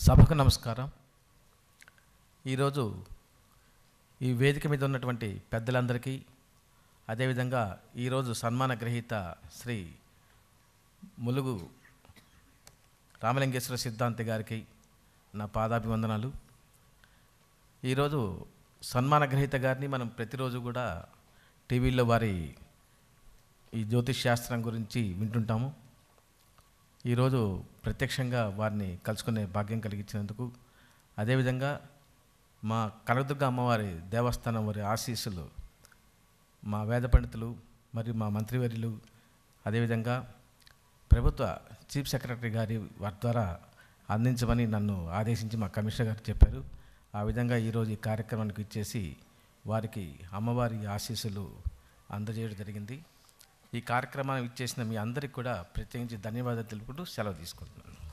సభకు నమస్కారం ఈరోజు ఈ వేదిక మీద ఉన్నటువంటి పెద్దలందరికీ అదేవిధంగా ఈరోజు సన్మాన గ్రహీత శ్రీ ములుగు రామలింగేశ్వర సిద్ధాంతి గారికి నా పాదాభివందనాలు ఈరోజు సన్మాన గ్రహీత గారిని మనం ప్రతిరోజు కూడా టీవీలో వారి ఈ జ్యోతిష్ శాస్త్రం గురించి వింటుంటాము ఈరోజు ప్రత్యక్షంగా వారిని కలుసుకునే భాగ్యం కలిగించినందుకు అదేవిధంగా మా కనకదుర్గ అమ్మవారి దేవస్థానం వారి ఆశీస్సులు మా వేద పండితులు మరియు మా మంత్రివర్యులు అదేవిధంగా ప్రభుత్వ చీఫ్ సెక్రటరీ గారి వారి ద్వారా అందించమని నన్ను ఆదేశించి మా కమిషనర్ గారు చెప్పారు ఆ విధంగా ఈరోజు ఈ కార్యక్రమానికి ఇచ్చేసి వారికి అమ్మవారి ఆశీస్సులు అందజేయడం జరిగింది ఈ కార్యక్రమాన్ని ఇచ్చేసిన మీ అందరికీ కూడా ప్రత్యేకించి ధన్యవాదాలు తెలుపుకుంటూ సెలవు తీసుకుంటున్నాను